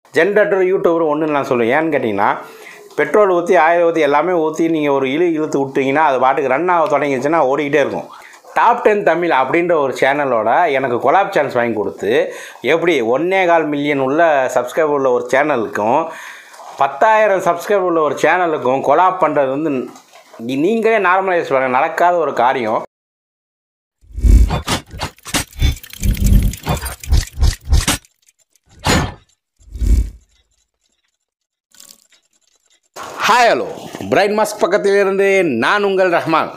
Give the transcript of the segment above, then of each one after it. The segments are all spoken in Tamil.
ஜென்ரேட்டர் யூடியூபர் ஒன்று நான் சொல்லுவேன் ஏன்னு கேட்டிங்கன்னா பெட்ரோல் ஊற்றி ஆயில் ஊற்றி எல்லாமே ஊற்றி நீங்கள் ஒரு இழு இழுத்து விட்டீங்கன்னா அது பாட்டுக்கு ரன் ஆக தொடங்கிச்சுன்னா ஓடிக்கிட்டே இருக்கும் டாப் டென் தமிழ் அப்படின்ற ஒரு சேனலோட எனக்கு கொலாப் சான்ஸ் வாங்கி கொடுத்து எப்படி ஒன்னே கால் மில்லியன் உள்ள சப்ஸ்கிரைபர் உள்ள ஒரு சேனலுக்கும் பத்தாயிரம் சப்ஸ்கிரைபர் உள்ள ஒரு சேனலுக்கும் கொலாப் பண்ணுறது வந்து நீ- நீங்களே நார்மலைஸ் பண்ண நடக்காத ஒரு காரியம் ஹாய் ஹலோ பிரைன் மாஸ்க் பக்கத்திலிருந்து நான் உங்கள் ரஹ்மான்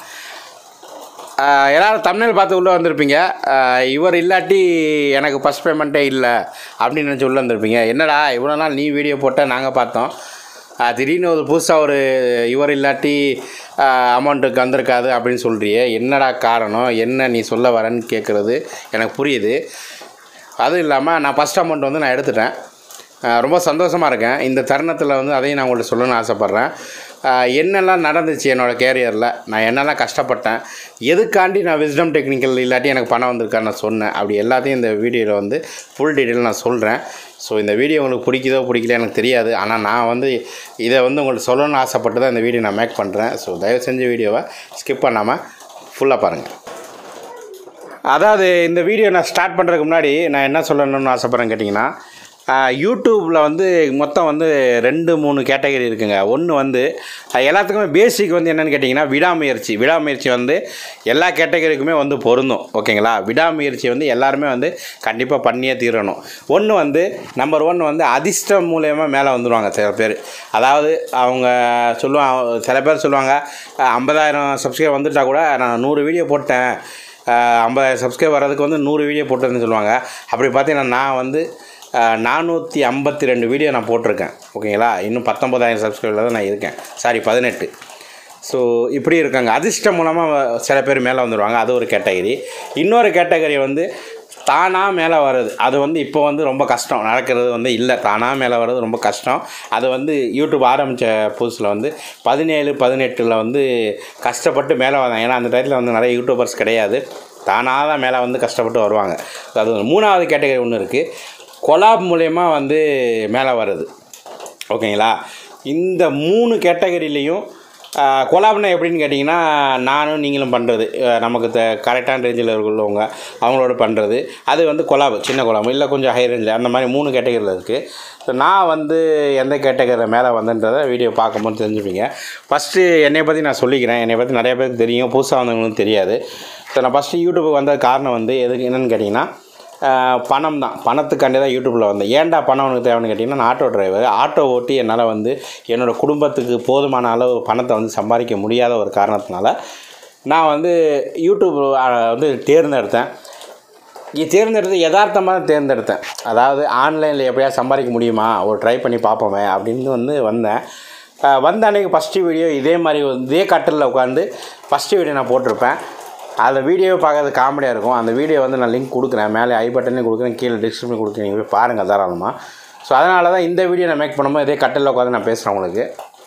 ஆஹ் எல்லாரும் தமிழில் பார்த்து உள்ளே வந்திருப்பீங்க ஆஹ் இவர் இல்லாட்டி எனக்கு ஃபஸ்ட் பேமெண்ட்டே இல்லை அப்படின்னு நினச்சி உள்ளே வந்திருப்பீங்க என்னடா இவ்வளோ நாள் நீ வீடியோ போட்ட நாங்கள் பார்த்தோம் ஆஹ் திடீர்னு ஒரு புதுசாக ஒரு இவர் இல்லாட்டி அமௌண்ட்டுக்கு வந்திருக்காது அப்படின்னு சொல்கிறியே என்னடா காரணம் என்ன நீ சொல்ல வரேன்னு கேட்குறது எனக்கு புரியுது அதுவும் இல்லாமல் நான் ஃபஸ்ட் அமௌண்ட் வந்து நான் எடுத்துட்டேன் ஆஹ் ரொம்ப சந்தோஷமாக இருக்கேன் இந்த தருணத்தில் வந்து அதையும் நான் உங்கள்கிட்ட சொல்லணும்னு ஆசைப்பட்றேன் ஆஹ் என்னெல்லாம் நடந்துச்சு என்னோடய கேரியரில் நான் என்னெல்லாம் கஷ்டப்பட்டேன் எதுக்காண்டி நான் விஸ்டம் டெக்னிக்கல் இல்லாட்டி எனக்கு பணம் வந்திருக்கான்னு நான் சொன்னேன் அப்படி எல்லாத்தையும் இந்த வீடியோவில் வந்து ஃபுல் டீட்டெயில் நான் சொல்கிறேன் ஸோ இந்த வீடியோ உங்களுக்கு பிடிக்குதோ பிடிக்கல எனக்கு தெரியாது ஆனால் நான் வந்து இதை வந்து உங்களுக்கு சொல்லணும்னு ஆசைப்பட்டு தான் இந்த வீடியோ நான் மேக் பண்ணுறேன் ஸோ தயவு செஞ்சு வீடியோவை ஸ்கிப் பண்ணாமல் ஃபுல்லாக பாருங்கள் அதாவது இந்த வீடியோ நான் ஸ்டார்ட் பண்ணுறதுக்கு முன்னாடி நான் என்ன சொல்லணும்னு ஆசைப்பட்றேன்னு கேட்டிங்கன்னா யூடியூப்பில் வந்து மொத்தம் வந்து ரெண்டு மூணு கேட்டகரி இருக்குங்க ஒன்று வந்து அஹ், எல்லாத்துக்குமே பேசிக் வந்து என்னென்னு கேட்டிங்கன்னா விடாமுயற்சி விடாமுயற்சி வந்து எல்லா கேட்டகரிக்குமே வந்து பொருந்தும் ஓகேங்களா விடாமுயற்சி வந்து எல்லாருமே வந்து கண்டிப்பாக பண்ணியே தீரணும் ஒன்று வந்து நம்பர் ஒன் வந்து அதிர்ஷ்டம் மூலயமா மேலே வந்துடுவாங்க சில பேர் அதாவது அவங்க சொல்லுவாங்க சில பேர் சொல்லுவாங்க அஹ், ஐம்பதாயிரம் சப்ஸ்கிரைப் வந்துட்டா கூட நான் நூறு வீடியோ போட்டேன் ஐம்பதாயிரம் சப்ஸ்கிரைப் வர்றதுக்கு வந்து நூறு வீடியோ போட்டதுன்னு சொல்லுவாங்க அப்படி பார்த்தீங்கன்னா நான் வந்து நானூற்றி ஐம்பத்தி ரெண்டு வீடியோ நான் போட்டிருக்கேன் ஓகேங்களா இன்னும் பத்தொம்பதாயிரம் சப்ஸ்கிரைபில் தான் நான் இருக்கேன் சாரி பதினெட்டு ஸோ இப்படி இருக்காங்க அதிர்ஷ்டம் மூலமாக சில பேர் மேலே வந்துடுவாங்க அது ஒரு கேட்டகரி இன்னொரு கேட்டகரி வந்து தானாக மேலே வர்றது அது வந்து இப்போ வந்து ரொம்ப கஷ்டம் நடக்கிறது வந்து இல்லை தானாக மேலே வர்றது ரொம்ப கஷ்டம் அது வந்து யூடியூப் ஆரம்பித்த புதுசில் வந்து பதினேழு பதினெட்டில் வந்து கஷ்டப்பட்டு மேலே வந்தாங்க ஏன்னா அந்த டயத்தில் வந்து நிறைய யூடியூபர்ஸ் கிடையாது தானாக தான் மேலே வந்து கஷ்டப்பட்டு வருவாங்க அது ஒரு மூணாவது கேட்டகரி ஒன்று இருக்குது கொலாப் மூலயமா வந்து மேலே வருது ஓகேங்களா இந்த மூணு கேட்டகரியிலையும் கொலாப்னா எப்படின்னு கேட்டிங்கன்னா நானும் நீங்களும் பண்ணுறது நமக்கு த கரெக்டான ரேஞ்சில் உள்ளவங்க அவங்களோட பண்ணுறது அது வந்து கொலாப் சின்ன கொலாப் இல்லை கொஞ்சம் ஹை ரேஞ்சில் அந்த மாதிரி மூணு கேட்டகரியில் இருக்குது ஸோ நான் வந்து எந்த கேட்டகரியில் மேலே வந்தேன்றதை வீடியோ பார்க்கும்போது தெரிஞ்சுப்பீங்க ஃபஸ்ட்டு என்னை பற்றி நான் சொல்லிக்கிறேன் என்னை பற்றி நிறைய பேருக்கு தெரியும் புதுசாக வந்தவங்களுக்கும் தெரியாது ஸோ நான் ஃபஸ்ட்டு யூடியூபுக்கு வந்த காரணம் வந்து எதுக்கு என்னென்னு கேட்டிங்கன்னா ஆஹ் பணம் தான் பணத்துக்காண்டி தான் யூடியூப்பில் வந்தேன் ஏன்டா பணம் உனக்கு தேவைன்னு கேட்டிங்கன்னா நான் ஆட்டோ டிரைவர் ஆட்டோ ஓட்டி என்னால் வந்து என்னோடய குடும்பத்துக்கு போதுமான அளவு பணத்தை வந்து சம்பாதிக்க முடியாத ஒரு காரணத்தினால நான் வந்து யூடியூப் ஆஹ் வந்து தேர்ந்தெடுத்தேன் இது தேர்ந்தெடுத்து யதார்த்தமாக தான் தேர்ந்தெடுத்தேன் அதாவது ஆன்லைனில் எப்படியா சம்பாதிக்க முடியுமா ஒரு ட்ரை பண்ணி பார்ப்போமே அப்படின்னு வந்து வந்தேன் ஆஹ் வந்த அன்றைக்கி ஃபஸ்ட்டு வீடியோ இதே மாதிரி வந்து இதே கட்டலில் உட்காந்து ஃபஸ்ட்டு வீடியோ நான் போட்டிருப்பேன் அந்த வீடியோவை பார்க்கறது காமெடியாக இருக்கும் அந்த வீடியோ வந்து நான் லிங்க் கொடுக்குறேன் மேலே ஐ பட்டனே கொடுக்குறேன் கீழே டிஸ்கிரிப்ஷன் கொடுக்குறேன் நீங்கள் போய் பாருங்கள் தாராளமாக ஸோ அதனால தான் இந்த வீடியோ நான் மேக் பண்ணும்போது இதே கட்டலில் உட்காந்து நான் பேசுகிறேன் உங்களுக்கு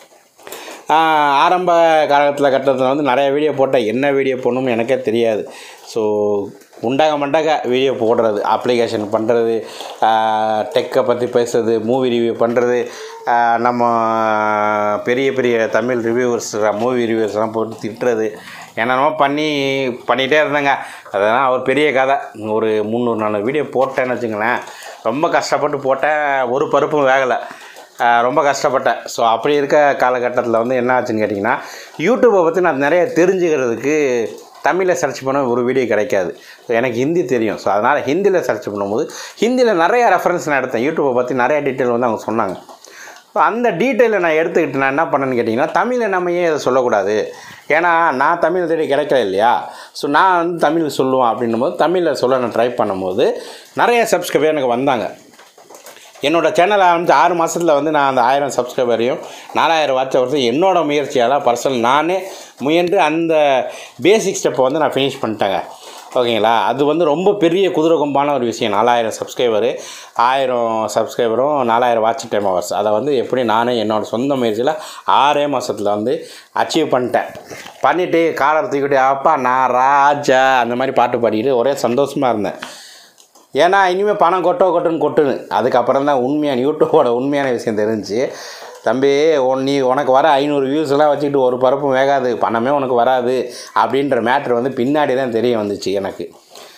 ஆஹ் ஆரம்ப காலத்தில் கட்டத்தில் வந்து நிறைய வீடியோ போட்டேன் என்ன வீடியோ போடணும்னு எனக்கே தெரியாது ஸோ உண்டாக மண்டாக வீடியோ போடுறது அப்ளிகேஷன் பண்ணுறது டெக்கை பற்றி பேசுறது மூவி ரிவ்யூ பண்ணுறது நம்ம பெரிய பெரிய தமிழ் ரிவ்யூவர்ஸ் மூவி ரிவ்யூவர்ஸ்லாம் போட்டு திட்டுறது என்னென்னமோ பண்ணி பண்ணிகிட்டே இருந்தேங்க அதெல்லாம் ஒரு பெரிய கதை ஒரு முந்நூறு நாலு வீடியோ போட்டேன்னு வச்சுங்களேன் ரொம்ப கஷ்டப்பட்டு போட்டேன் ஒரு பருப்பும் வேகலை ஆஹ் ரொம்ப கஷ்டப்பட்டேன் ஸோ அப்படி இருக்க காலகட்டத்தில் வந்து என்ன ஆச்சுன்னு கேட்டிங்கன்னா யூடியூப்பை பற்றி நான் நிறைய தெரிஞ்சுக்கிறதுக்கு தமிழில் சர்ச் பண்ண ஒரு வீடியோ கிடைக்காது ஸோ எனக்கு ஹிந்தி தெரியும் ஸோ அதனால் ஹிந்தியில் சர்ச் பண்ணும்போது ஹிந்தியில் நிறைய ரெஃபரன்ஸ் நான் எடுத்தேன் யூடியூப்பை பற்றி நிறைய டீட்டெயில் வந்து அவங்க சொன்னாங்க ஸோ அந்த டீட்டெயிலை நான் எடுத்துக்கிட்டு நான் என்ன பண்ணேன்னு கேட்டிங்கன்னா தமிழை நம்ம ஏன் இதை சொல்லக்கூடாது ஏன்னா நான் தமிழ் தேடி கிடைக்கல இல்லையா ஸோ நான் வந்து தமிழ் சொல்லுவேன் அப்படின்னும் போது தமிழில் சொல்ல நான் ட்ரை பண்ணும்போது நிறைய சப்ஸ்கிரைபர் எனக்கு வந்தாங்க என்னோட சேனல் ஆரம்பித்து ஆறு மாதத்தில் வந்து நான் அந்த ஆயிரம் சப்ஸ்கிரைபரையும் நாலாயிரம் வாட்ச் வருஷம் என்னோட முயற்சியால் பர்சனல் நானே முயன்று அந்த பேசிக் ஸ்டெப்பை வந்து நான் ஃபினிஷ் பண்ணிட்டேங்க ஓகேங்களா அது வந்து ரொம்ப பெரிய குதிரை கொம்பான ஒரு விஷயம் நாலாயிரம் சப்ஸ்கிரைபரு ஆயிரம் சப்ஸ்கிரைபரும் நாலாயிரம் வாட்ச் டைம் ஹவர்ஸ் அதை வந்து எப்படி நானே என்னோடய சொந்த முயற்சியில் ஆறே மாதத்தில் வந்து அச்சீவ் பண்ணிட்டேன் பண்ணிவிட்டு காலர் தூக்கிட்டு அப்பா நான் ராஜா அந்த மாதிரி பாட்டு பாடிக்கிட்டு ஒரே சந்தோஷமாக இருந்தேன் ஏன்னா இனிமேல் பணம் கொட்டோ கொட்டுன்னு கொட்டுன்னு அதுக்கப்புறம் தான் உண்மையான யூடியூபோட உண்மையான விஷயம் தெரிஞ்சுச்சு தம்பி உன் நீ உனக்கு வர ஐநூறு வியூஸ் எல்லாம் வச்சுக்கிட்டு ஒரு பருப்பும் வேகாது பணமே உனக்கு வராது அப்படின்ற மேட்ரு வந்து பின்னாடி தான் தெரிய வந்துச்சு எனக்கு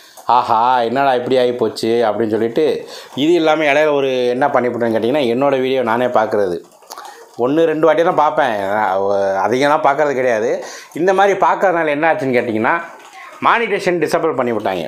ஆஹா என்னடா இப்படி ஆகி போச்சு அப்படின்னு சொல்லிட்டு இது இல்லாமல் இடையில ஒரு என்ன பண்ணிவிட்டேன்னு கேட்டிங்கன்னா என்னோடய வீடியோ நானே பார்க்குறது ஒன்று ரெண்டு வாட்டி தான் பார்ப்பேன் அதிகம்லாம் பார்க்கறது கிடையாது இந்த மாதிரி பார்க்கறதுனால என்ன ஆச்சுன்னு கேட்டிங்கன்னா மானிட்டேஷன் டிசபிள் பண்ணி விட்டாங்க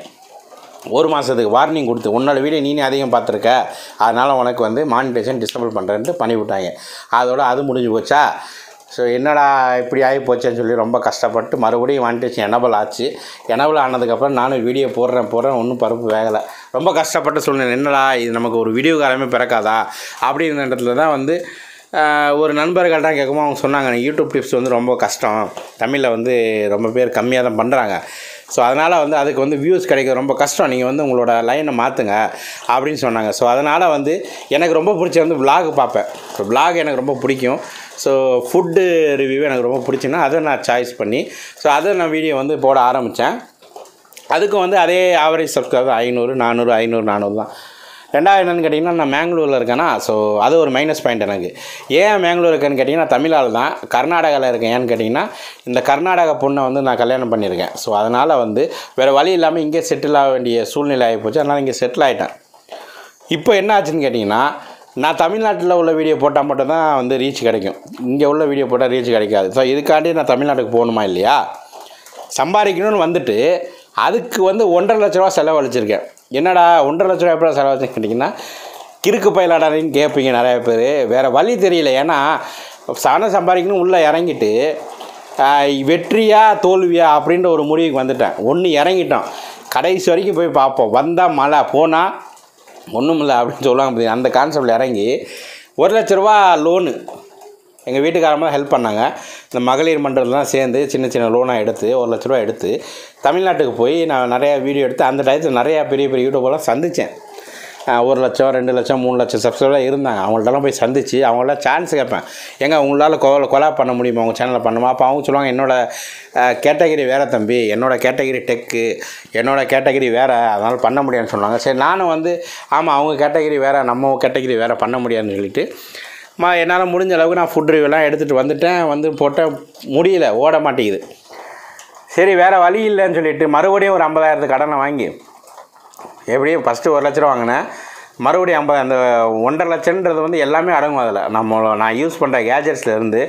ஒரு மாதத்துக்கு வார்னிங் கொடுத்து உன்னோட வீடியோ நீனே அதிகம் பார்த்துருக்க அதனால் உனக்கு வந்து மானிட்டேஷன் டிசபிள் பண்ணுறேன்ட்டு பண்ணி விட்டாங்க அதோட அது முடிஞ்சு போச்சா ஸோ என்னடா இப்படி ஆகி போச்சேன்னு சொல்லி ரொம்ப கஷ்டப்பட்டு மறுபடியும் மானிட்டேஷன் எனபிள் ஆச்சு எனபிள் ஆனதுக்கப்புறம் நானும் வீடியோ போடுறேன் போடுறேன் ஒன்றும் பருப்பு வேகலை ரொம்ப கஷ்டப்பட்டு சொன்னேன் என்னடா இது நமக்கு ஒரு வீடியோ காலமே பிறக்காதா அப்படின்ற இடத்துல தான் வந்து ஆஹ், ஒரு நண்பர்கள்ட்ட கேட்கும்போது அவங்க சொன்னாங்க யூடியூப் டிப்ஸ் வந்து ரொம்ப கஷ்டம் தமிழில் வந்து ரொம்ப பேர் கம்மியாக தான் பண்ணுறாங்க ஸோ அதனால் வந்து அதுக்கு வந்து வியூஸ் கிடைக்க ரொம்ப கஷ்டம் நீங்கள் வந்து உங்களோட லைனை மாற்றுங்க அப்படின்னு சொன்னாங்க ஸோ அதனால் வந்து எனக்கு ரொம்ப பிடிச்ச வந்து vlog பார்ப்பேன் ஸோ vlog எனக்கு ரொம்ப பிடிக்கும் ஸோ ஃபுட்டு ரிவ்யூ எனக்கு ரொம்ப பிடிச்சுன்னா அதை நான் சாய்ஸ் பண்ணி ஸோ அதை நான் வீடியோ வந்து போட ஆரம்பித்தேன் அதுக்கும் வந்து அதே ஆவரேஜ் சப்ஸ்கிரைபர் ஐநூறு நானூறு ஐநூறு நானூறு தான் ரெண்டாவது என்னென்னு கேட்டிங்கன்னா நான் மேங்களூரில் இருக்கேனா ஸோ அது ஒரு மைனஸ் பாயிண்ட் எனக்கு ஏன் மேங்களூர் இருக்கேன்னு கேட்டிங்கன்னா தமிழால் தான் கர்நாடகாவில் இருக்கேன் ஏன்னு கேட்டிங்கன்னா இந்த கர்நாடகா பொண்ணை வந்து நான் கல்யாணம் பண்ணியிருக்கேன் ஸோ அதனால் வந்து வேறு வழி இல்லாமல் இங்கே செட்டில் ஆக வேண்டிய சூழ்நிலை ஆகி போச்சு அதனால் இங்கே செட்டில் ஆகிட்டேன் இப்போ என்ன ஆச்சுன்னு கேட்டிங்கன்னா நான் தமிழ்நாட்டில் உள்ள வீடியோ போட்டால் மட்டும்தான் வந்து ரீச் கிடைக்கும் இங்கே உள்ள வீடியோ போட்டால் ரீச் கிடைக்காது ஸோ இதுக்காண்டி நான் தமிழ்நாட்டுக்கு போகணுமா இல்லையா சம்பாதிக்கணும்னு வந்துட்டு அதுக்கு வந்து ஒன்றரை லட்ச ரூபா செலவழிச்சிருக்கேன் என்னடா ஒன்றரை லட்ச ரூபா எப்படி செலவழிச்சுன்னு கேட்டிங்கன்னா கிறுக்கு பயிலாடாரின்னு கேட்பீங்க நிறைய பேர் வேறு வழி தெரியல ஏன்னா சனம் சம்பாதிக்கணும் உள்ளே இறங்கிட்டு ஆஹ், வெற்றியா தோல்வியா அப்படின்ற ஒரு முடிவுக்கு வந்துட்டேன் ஒன்று இறங்கிட்டோம் கடைசி வரைக்கும் போய் பார்ப்போம் வந்தால் மழை போனால் ஒன்றும் இல்லை அப்படின்னு சொல்லுவாங்க பாத்தீங்க, அந்த கான்செப்டில் இறங்கி ஒரு லட்ச ரூபா லோனு எங்கள் வீட்டுக்காரமாக ஹெல்ப் பண்ணாங்க இந்த மகளிர் மன்றத்துலாம் சேர்ந்து சின்ன சின்ன லோனாக எடுத்து ஒரு லட்ச ரூபா எடுத்து தமிழ்நாட்டுக்கு போய் நான் நிறையா வீடியோ எடுத்து அந்த டயத்தில் நிறையா பெரிய பெரிய யூடியூபெல்லாம் சந்தித்தேன் ஒரு லட்சம் ரெண்டு லட்சம் மூணு லட்சம் சப்ஸ்கிரைபர் இருந்தாங்க அவங்கள்ட்டலாம் போய் சந்தித்து அவங்கள்ட்ட சான்ஸ் கேட்பேன் ஏங்க உங்களால் கொலை கொலா பண்ண முடியுமா உங்கள் சேனலில் பண்ணுமா அப்போ அவங்க சொல்லுவாங்க என்னோட கேட்டகரி வேறு தம்பி என்னோட கேட்டகரி டெக்கு என்னோட கேட்டகரி வேறு அதனால் பண்ண முடியாதுன்னு சொன்னாங்க சரி நானும் வந்து ஆமாம் அவங்க கேட்டகரி வேறு நம்ம கேட்டகரி வேறு பண்ண முடியாதுன்னு சொல்லிட்டு மா என்னால் முடிஞ்ச அளவுக்கு நான் ஃபுட் ரிவ்யூலாம் எடுத்துகிட்டு வந்துட்டேன் வந்து போட்டேன் முடியல ஓட மாட்டேங்குது சரி வேறு வழி இல்லைன்னு சொல்லிட்டு மறுபடியும் ஒரு ஐம்பதாயிரத்து கடனை வாங்கி எப்படியும் ஃபஸ்ட்டு ஒரு லட்ச ரூபா வாங்கினேன் மறுபடியும் ஐம்பது அந்த ஒன்றரை லட்சன்றது வந்து எல்லாமே அடங்கும் அதில் நம்ம நான் யூஸ் பண்ணுற கேஜெட்ஸ்லேருந்து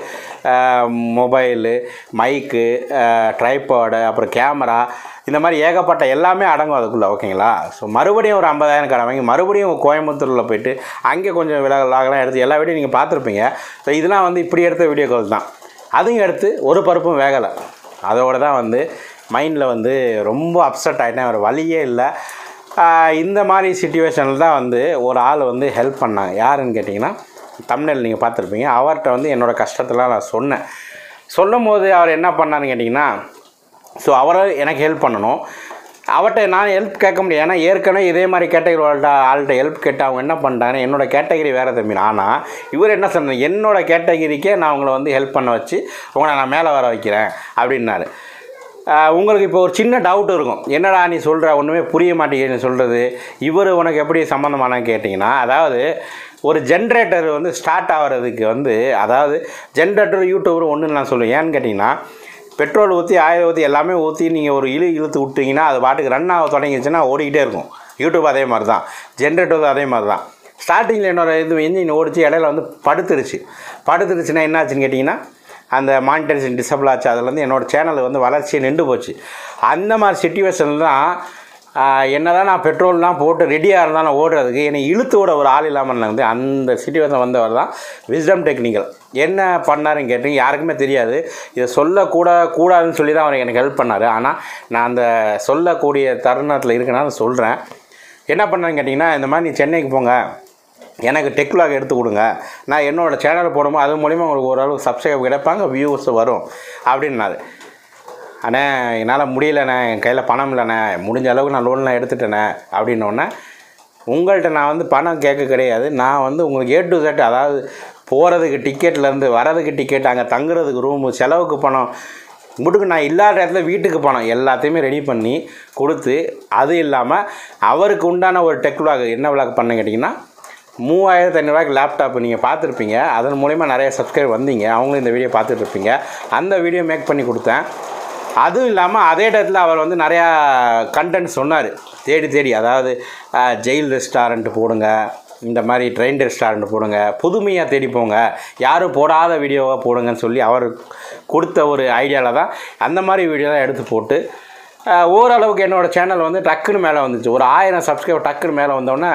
மொபைலு மைக்கு ட்ரைபாடு அப்புறம் கேமரா இந்த மாதிரி ஏகப்பட்ட எல்லாமே அடங்கும் அதுக்குள்ளே ஓகேங்களா ஸோ மறுபடியும் ஒரு ஐம்பதாயிரம் கடை வாங்கி மறுபடியும் கோயம்புத்தூரில் போயிட்டு அங்கே கொஞ்சம் விலகலாகலாம் எடுத்து எல்லா வீடியோ நீங்கள் பார்த்துருப்பீங்க ஸோ இதெல்லாம் வந்து இப்படி எடுத்த வீடியோக்கள் தான் அதையும் எடுத்து ஒரு பருப்பும் வேகலை அதோட தான் வந்து மைண்டில் வந்து ரொம்ப அப்செட் ஆகிட்டேன் வேறு வழியே இல்லை ஆஹ் இந்த மாதிரி சுச்சுவேஷனில் தான் வந்து ஒரு ஆள் வந்து ஹெல்ப் பண்ணாங்க யாருன்னு கேட்டிங்கன்னா தமிழில் நீங்கள் பார்த்துருப்பீங்க அவர்கிட்ட வந்து என்னோடய கஷ்டத்தெல்லாம் நான் சொன்னேன் சொல்லும் போது அவர் என்ன பண்ணாருன்னு கேட்டிங்கன்னா ஸோ அவரை எனக்கு ஹெல்ப் பண்ணணும் அவர்கிட்ட நான் ஹெல்ப் கேட்க முடியாது ஏன்னா ஏற்கனவே இதே மாதிரி கேட்டகரி ஆள்கிட்ட ஆள்கிட்ட ஹெல்ப் கேட்டு அவங்க என்ன பண்ணிட்டாங்கன்னா என்னோட கேட்டகரி வேறு தம்பி ஆனால் இவர் என்ன சொன்னார் என்னோட கேட்டகரிக்கே நான் உங்களை வந்து ஹெல்ப் பண்ண வச்சு உங்களை நான் மேலே வர வைக்கிறேன் அப்படின்னாரு ஆஹ் உங்களுக்கு இப்போ ஒரு சின்ன டவுட் இருக்கும் என்னடா நீ சொல்கிற ஒன்றுமே புரிய மாட்டேங்குது நீ சொல்கிறது இவர் உனக்கு எப்படி சம்மந்தமானு கேட்டிங்கன்னா அதாவது ஒரு ஜென்ரேட்டர் வந்து ஸ்டார்ட் ஆகிறதுக்கு வந்து அதாவது ஜென்ரேட்டர் யூடியூபர் ஒன்று நான் சொல்லுவேன் ஏன்னு கேட்டிங்கன்னா பெட்ரோல் ஊற்றி ஆயில் ஊற்றி எல்லாமே ஊற்றி நீங்கள் ஒரு இழு இழுத்து விட்டிங்கன்னா அது பாட்டுக்கு ரன் ஆக தொடங்கிச்சுன்னா ஓடிக்கிட்டே இருக்கும் யூடியூப் அதே மாதிரி தான் ஜென்ரேட்டர் அதே மாதிரி தான் ஸ்டார்டிங்கில் என்னோட இது இன்ஜின் ஓடிச்சு இடையில வந்து படுத்துருச்சு படுத்துருச்சுன்னா என்ன ஆச்சுன்னு கேட்டிங்கன்னா அந்த மானிட்டரைசேஷன் டிசபிள் ஆச்சு அதுலேருந்து என்னோடய சேனல் வந்து வளர்ச்சி நின்று போச்சு அந்த மாதிரி சுச்சுவேஷனில் தான் என்ன தான் நான் பெட்ரோல்லாம் போட்டு ரெடியாக இருந்தாலும் ஓடுறதுக்கு என்னை இழுத்து விட ஒரு ஆள் இல்லாமல் வந்து அந்த சுச்சுவேஷன் வந்தவர் தான் விஸ்டம் டெக்னிக்கல் என்ன பண்ணாருன்னு கேட்டீங்க யாருக்குமே தெரியாது இதை சொல்லக்கூட கூடாதுன்னு சொல்லி தான் அவர் எனக்கு ஹெல்ப் பண்ணார் ஆனால் நான் அந்த சொல்லக்கூடிய தருணத்தில் இருக்கேன்னா அதை சொல்கிறேன் என்ன பண்ணாருன்னு கேட்டிங்கன்னா இந்த மாதிரி நீ சென்னைக்கு போங்க எனக்கு டெக் vlog எடுத்து கொடுங்க நான் என்னோடய சேனல் போடும்போது அது மூலிமா உங்களுக்கு ஓரளவு சப்ஸ்கிரைப் கிடைப்பாங்க வியூஸ் வரும் அப்படின்னாரு அண்ணே என்னால் முடியலண்ணே என் கையில் பணம் இல்லைண்ணே முடிஞ்ச அளவுக்கு நான் லோன்லாம் எடுத்துட்டேண்ணே அப்படின்னோடனே உங்கள்கிட்ட நான் வந்து பணம் கேட்க கிடையாது நான் வந்து உங்களுக்கு ஏ டு செட் அதாவது போகிறதுக்கு டிக்கெட்லேருந்து வரதுக்கு டிக்கெட் அங்கே தங்குறதுக்கு ரூமு செலவுக்கு பணம் முட்டுக்கு நான் இல்லாத இடத்துல வீட்டுக்கு போனேன் எல்லாத்தையுமே ரெடி பண்ணி கொடுத்து அது இல்லாமல் அவருக்கு உண்டான ஒரு டெக் விளாக் என்ன விளாக் பண்ண கேட்டிங்கன்னா மூவாயிரத்து ஐநூறுரூவாய்க்கு லேப்டாப் நீங்கள் பார்த்துருப்பீங்க அதன் மூலிமா நிறைய சப்ஸ்கிரைப் வந்தீங்க அவங்களும் இந்த வீடியோ பார்த்துட்ருப்பீங்க அந்த வீடியோ மேக் பண்ணி கொடுத்தேன் அதுவும் இல்லாமல் அதே இடத்துல அவர் வந்து நிறையா கண்டென்ட் சொன்னார் தேடி தேடி அதாவது அஹ், ஜெயில் ரெஸ்டாரண்ட் போடுங்க இந்த மாதிரி ட்ரெயின் ரெஸ்டாரண்ட் போடுங்க புதுமையாக தேடி போங்க யாரும் போடாத வீடியோவாக போடுங்கன்னு சொல்லி அவர் கொடுத்த ஒரு ஐடியாவில் தான் அந்த மாதிரி வீடியோலாம் எடுத்து போட்டு அஹ், ஓரளவுக்கு என்னோடய சேனல் வந்து டக்குன்னு மேலே வந்துச்சு ஒரு ஆயிரம் சப்ஸ்கிரைபர் டக்குன்னு மேலே வந்தோடனே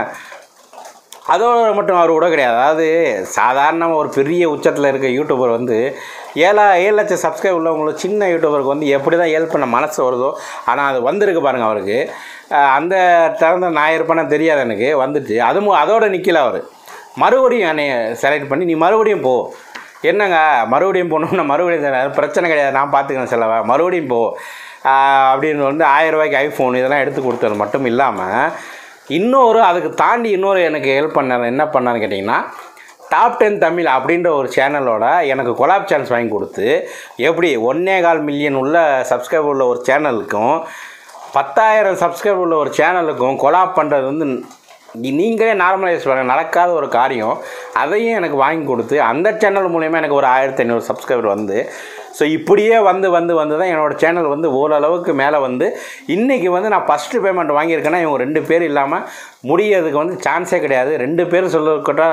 அதோட மட்டும் அவர் விட கிடையாது அதாவது சாதாரணமாக ஒரு பெரிய உச்சத்தில் இருக்க யூடியூபர் வந்து ஏழா ஏழு லட்சம் சப்ஸ்கிரைப் உள்ளவங்களுக்கு சின்ன யூடியூபருக்கு வந்து எப்படி தான் ஹெல்ப் பண்ண மனசு வருதோ ஆனால் அது வந்திருக்கு பாருங்கள் அவருக்கு அஹ் அந்த திறந்த நான் இருப்பேன்னு தெரியாது எனக்கு வந்துட்டு அதுவும் அதோட நிற்கல அவர் மறுபடியும் என்னை செலக்ட் பண்ணி நீ மறுபடியும் போ என்னங்க மறுபடியும் போகணும்னா மறுபடியும் தரேன். பிரச்சனை கிடையாது நான் பார்த்துக்கிறேன் செலவை மறுபடியும் போ ஆஹ் அப்படின்னு வந்து ஆயிரம் ரூபாய்க்கு ஐஃபோன் இதெல்லாம் எடுத்து கொடுத்தது மட்டும் இல்லாமல் இன்னொரு அதுக்கு தாண்டி இன்னொரு எனக்கு ஹெல்ப் பண்ணார் என்ன பண்ணான்னு கேட்டிங்கன்னா டாப் டென் தமிழ் அப்படின்ற ஒரு சேனலோட எனக்கு கொலாப் சான்ஸ் வாங்கி கொடுத்து எப்படி ஒன்னே கால் மில்லியன் உள்ள சப்ஸ்கிரைபர் உள்ள ஒரு சேனலுக்கும் பத்தாயிரம் சப்ஸ்கிரைபர் உள்ள ஒரு சேனலுக்கும் கொலாப் பண்ணுறது வந்து நீ- நீங்களே நார்மலைஸ் பண்ண நடக்காத ஒரு காரியம் அதையும் எனக்கு வாங்கி கொடுத்து அந்த சேனல் மூலயமா எனக்கு ஒரு ஆயிரத்தி ஐநூறு சப்ஸ்கிரைபர் வந்து ஸோ இப்படியே வந்து வந்து வந்து தான் என்னோடய சேனல் வந்து ஓரளவுக்கு மேலே வந்து இன்றைக்கி வந்து நான் ஃபஸ்ட்டு பேமெண்ட் வாங்கியிருக்கேன்னா இவங்க ரெண்டு பேர் இல்லாமல் முடியறதுக்கு வந்து சான்ஸே கிடையாது ரெண்டு பேரும் சொல்லக்கூட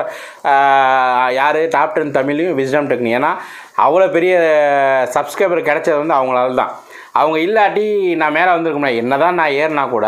யார் டாப் டென் தமிழையும் விஸ்டம் டெக்னி ஏன்னா அவ்வளோ பெரிய சப்ஸ்கிரைபர் கிடைச்சது வந்து அவங்களால தான் அவங்க இல்லாட்டி நான் மேலே வந்திருக்க முடியாது என்ன தான் நான் ஏறினா கூட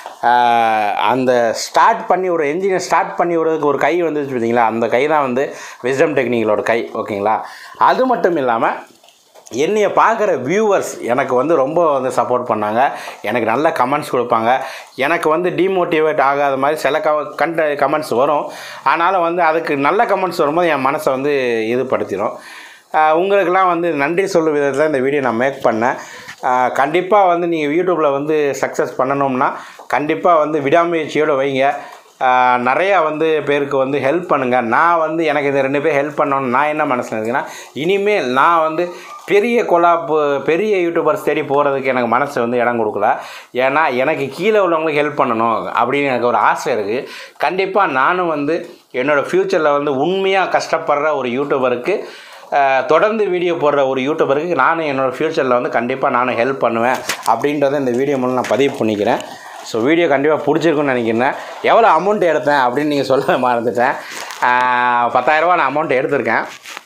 ஆஹ், அந்த ஸ்டார்ட் பண்ணி ஒரு என்ஜினை ஸ்டார்ட் பண்ணி விடுறதுக்கு ஒரு கை வந்துச்சு பார்த்தீங்களா அந்த கை தான் வந்து விஸ்டம் டெக்னிக்கலோட கை ஓகேங்களா அது மட்டும் இல்லாமல் என்னைய பார்க்குற வியூவர்ஸ் எனக்கு வந்து ரொம்ப வந்து சப்போர்ட் பண்ணாங்க எனக்கு நல்ல கமெண்ட்ஸ் கொடுப்பாங்க எனக்கு வந்து டிமோட்டிவேட் ஆகாத மாதிரி சில க கண்ட கமெண்ட்ஸ் வரும் ஆனாலும் வந்து அதுக்கு நல்ல கமெண்ட்ஸ் வரும்போது என் மனசை வந்து இதுபடுத்திடும் ஆஹ் உங்களுக்கெல்லாம் வந்து நன்றி சொல்லும் விதத்தில் இந்த வீடியோ நான் மேக் பண்ணேன் கண்டிப்பாக வந்து நீங்கள் யூடியூப்பில் வந்து சக்ஸஸ் பண்ணணும்னா கண்டிப்பாக வந்து விடாமுயற்சியோடு வைங்க ஆஹ் நிறையா வந்து பேருக்கு வந்து ஹெல்ப் பண்ணுங்கள் நான் வந்து எனக்கு இந்த ரெண்டு பேர் ஹெல்ப் பண்ணணும்னு நான் என்ன மனசில் இருக்குன்னா இனிமேல் நான் வந்து பெரிய கொலாப்பு பெரிய யூடியூபர்ஸ் தேடி போகிறதுக்கு எனக்கு மனசு வந்து இடம் கொடுக்கல ஏன்னா எனக்கு கீழே உள்ளவங்களுக்கு ஹெல்ப் பண்ணணும் அப்படின்னு எனக்கு ஒரு ஆசை இருக்குது கண்டிப்பாக நானும் வந்து என்னோடய ஃப்யூச்சரில் வந்து உண்மையாக கஷ்டப்படுற ஒரு யூடியூபருக்கு ஆஹ் தொடர்ந்து வீடியோ போடுற ஒரு யூடியூபருக்கு நானும் என்னோடய ஃப்யூச்சரில் வந்து கண்டிப்பாக நானும் ஹெல்ப் பண்ணுவேன் அப்படின்றத இந்த வீடியோ மூலம் நான் பதிவு பண்ணிக்கிறேன் ஸோ வீடியோ கண்டிப்பாக பிடிச்சிருக்குன்னு நினைக்கிறேன் எவ்வளோ அமௌண்ட் எடுத்தேன் அப்படின்னு நீங்கள் சொல்ல மறந்துட்டேன் ஆஹ் பத்தாயிரரூபா நான் அமௌண்ட் எடுத்திருக்கேன்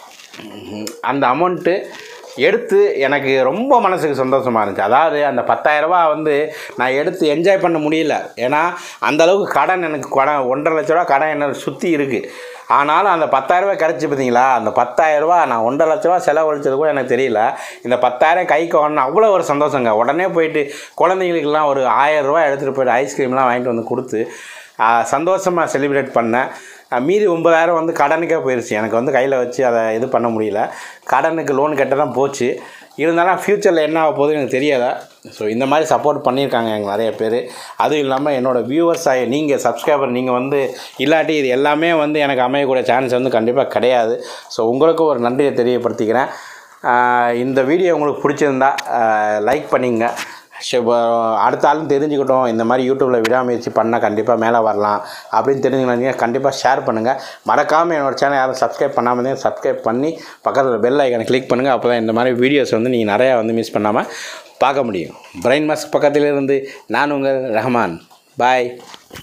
உம், அந்த அமௌண்ட்டு எடுத்து எனக்கு ரொம்ப மனசுக்கு சந்தோஷமாக இருந்துச்சு அதாவது அந்த பத்தாயிரரூபா வந்து நான் எடுத்து என்ஜாய் பண்ண முடியல ஏன்னா அந்த அளவுக்கு கடன் எனக்கு கடன் ஒன்றரை லட்ச ரூபா கடன் என்ன சுற்றி இருக்குது ஆனாலும் அந்த பத்தாயிரரூபா கிடச்சி பார்த்தீங்களா அந்த பத்தாயிரரூபா நான் ஒன்றரை லட்ச ரூபா செலவழிச்சது கூட எனக்கு தெரியல இந்த பத்தாயிரம் கைக்கு வாங்கினா அவ்வளோ ஒரு சந்தோஷங்க உடனே போயிட்டு குழந்தைங்களுக்கெல்லாம் ஒரு ஆயிரம் ரூபாய் எடுத்துகிட்டு போயிட்டு ஐஸ்கிரீம்லாம் வாங்கிட்டு வந்து கொடுத்து சந்தோஷமாக செலிப்ரேட் பண்ணேன் அஹ் மீதி ஒன்பதாயிரம் வந்து கடனுக்கே போயிடுச்சு எனக்கு வந்து கையில் வச்சு அதை இது பண்ண முடியல கடனுக்கு லோன் கட்ட தான் போச்சு இருந்தாலும் ஃப்யூச்சரில் என்ன ஆக போகுதுன்னு எனக்கு தெரியாதா ஸோ இந்த மாதிரி சப்போர்ட் பண்ணியிருக்காங்க எனக்கு நிறைய பேர் அதுவும் இல்லாமல் என்னோடய வியூவர்ஸ் ஆகி நீங்கள் சப்ஸ்கிரைபர் நீங்கள் வந்து இல்லாட்டி இது எல்லாமே வந்து எனக்கு அமையக்கூடிய சான்ஸ் வந்து கண்டிப்பாக கிடையாது ஸோ உங்களுக்கும் ஒரு நன்றியை தெரியப்படுத்திக்கிறேன் ஆஹ் இந்த வீடியோ உங்களுக்கு பிடிச்சிருந்தா லைக் பண்ணிங்க சரி, இப்போ அடுத்த ஆளும் தெரிஞ்சுக்கிட்டோம் இந்த மாதிரி யூடியூப்பில் விடாமுயற்சி பண்ணால் கண்டிப்பாக மேலே வரலாம் அப்படின்னு தெரிஞ்சுக்கணும் கண்டிப்பாக ஷேர் பண்ணுங்கள் மறக்காமல் என்னோட சேனல் யாரும் சப்ஸ்கிரைப் பண்ணாமல் இருந்தீங்க சப்ஸ்கிரைப் பண்ணி பக்கத்தில் பெல் ஐக்கனை கிளிக் பண்ணுங்கள் அப்போ தான் இந்த மாதிரி வீடியோஸ் வந்து நீங்கள் நிறையா வந்து மிஸ் பண்ணாமல் பார்க்க முடியும் பிரைன் மாஸ்க் பக்கத்தில் இருந்து நான் உங்கள் ரஹ்மான் பாய்